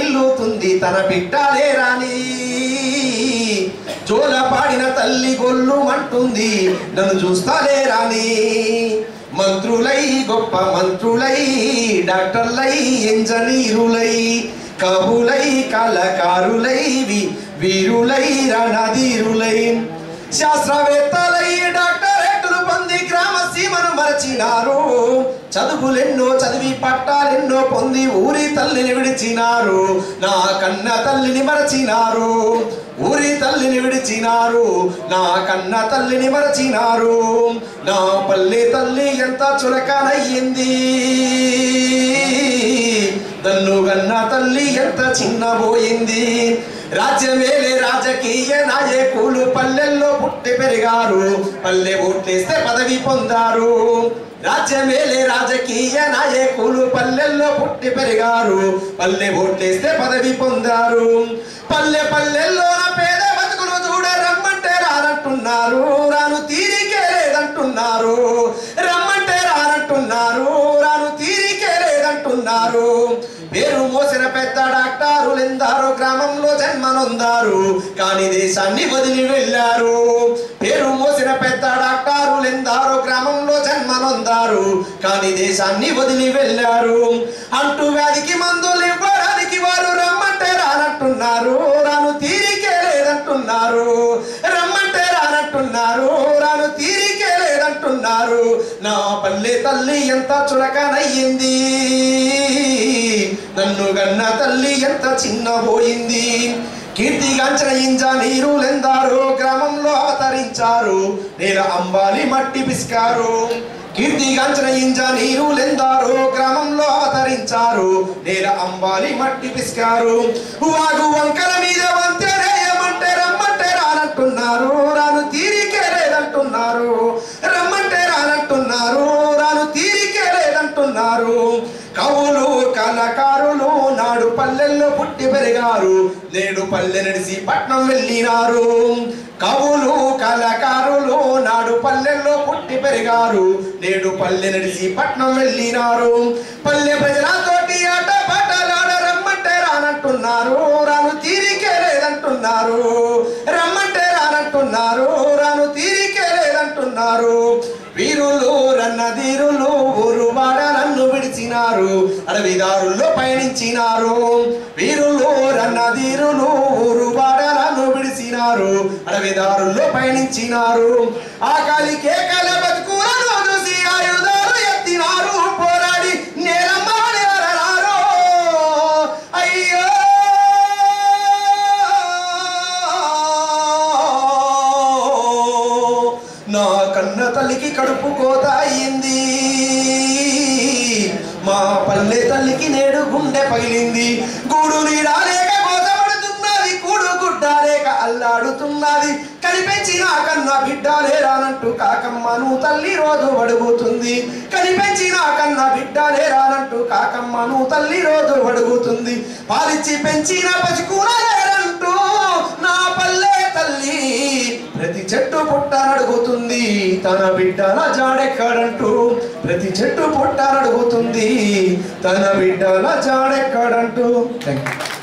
నిల్లుతుంది తన బిడ్డలే రాని జోల పాడిన తల్లి గొల్లు మంటుంది నన్ను చూస్తాలే రాని మంత్రులై గొప్ప మంత్రులై డాక్టర్లై ఇంజనీరులై కవులై కళకారులై వి- వీరులై రణధీరులై శాస్త్రవేత్తలై డాక్టరేట్లు పొంది గ్రామ సీమను మరచినారు చదువులెన్నో చదివి పట్టాలెన్నో పొంది ఊరి తల్లిని విడిచినారు నా కన్న తల్లిని మరచినారు ఊరి తల్లిని విడిచినారు నా కన్న తల్లిని మరచినారు నా పల్లె తల్లి ఎంత చులకనయ్యింది నన్ను గన్న తల్లి ఎంత చిన్నబోయింది రాజ్యమేలే రాజకీయ నాయకులు పల్లెల్లో పుట్టి పెరిగారు పల్లె ఓట్లేస్తే పదవి పొందారు రాజ్యమేలే రాజకీయ నాయకులు పల్లెల్లో పుట్టి పెరిగారు పల్లె ఓట్లేస్తే పదవి పొందారు పల్లె పల్లెల్లో నా పేద బతుకులు చూడ రమ్మంటే రానంటున్నారు రాను తీరికే లేదంటున్నారు రమ్మంటే రానంటున్నారు రాను తీరికే లేదంటున్నారు పేరు మోసిన పెద్ద డాక్టరులు ఎందారో గ్రామంలో జన్మనొందారు కానీ దేశాన్ని వదిలి వెళ్ళారు పేరు మోసిన పెద్ద డాక్టరులు ఎందారో గ్రామంలో జన్మనొందారు కానీ దేశాన్ని వదిలి వెళ్ళారు అంటూ వ్యాధికి మందులు ఇవ్వడానికి వారు రమ్మంటే రానంటున్నారు రాను తీరికే లేదంటున్నారు రమ్మంటే రానంటున్నారు రాను తీరికే లేదంటున్నారు నా పల్లె తల్లి ఎంత చులకనయ్యింది నన్ను గన్న తల్లి ఎంత చిన్నబోయింది కీర్తిగాంచిన ఇంజ నీరులెందారు గ్రామంలో అవతరించారు నేల అంబాలి మట్టి పిసికారు కీర్తిగాంచిన ఇంజ నీరులెందారు గ్రామంలో అవతరించారు నేల అంబాలి మట్టి పిసికారు వాగు వంకల మీద వంతెనేయమంటే రమ్మంటే రానంటున్నారు రాను తీరికే లేదంటున్నారు రమ్మంటే రానంటున్నారు రాను తీరికే లేదంటున్నారు కవులు కళకారులు నాడు పల్లెల్లో పుట్టి పెరిగారు నేడు పల్లె నడిసి పట్నం వెళ్ళినారు కవులు కళకారులు నాడు పల్లెల్లో పుట్టి పెరిగారు నేడు పల్లె నడిసి పట్నం వెళ్ళినారు పల్లె ప్రజలతోటి ఆట పాటలాడ రమ్మంటే రానంటున్నారు రాను తీరికే లేదంటున్నారు రమ్మంటే రానంటున్నారు రాను తీరికే లేదంటున్నారు వీరులు రన్నధీరులు ఊరు వాడ నన్ను విడిచినారు అడవిదారుల్లో పయనించినారు వీరులు రన్నధీరులు ఊరు వాడ నన్ను విడిచినారు అడవిదారుల్లో పయనించినారు ఆకలి కేకల బతుకులను చూసి ఆయుధాలు ఎత్తినారు పోరాడి నేలమ్మాలి అరరారో అయ్యో నా కన్న తల్లికి కడుపు కోత అయ్యింది మా పల్లె తల్లికి నేడు గుండె పగిలింది గూడు నీడా లేక కోసపడుతున్నది కూడు గుడ్డ లేక అల్లాడుతున్నది కనిపెంచిన కన్న బిడ్డ లేరానంటూ కాకమ్మను తల్లి రోజు అడుగుతుంది కనిపెంచిన కన్న బిడ్డ లేరానంటూ కాకమ్మను తల్లి రోజు అడుగుతుంది పాలిచ్చి పెంచిన పసుకున లేరంటూ నా పల్లె తల్లి ప్రతి చెట్టు పుట్టనడుగుతుంది తన బిడ్డల జాడెక్కడంటూ ప్రతి చెట్టు పుట్టనడుగుతుంది తన బిడ్డల జాడెక్కడంటూ థ్యాంక్ యూ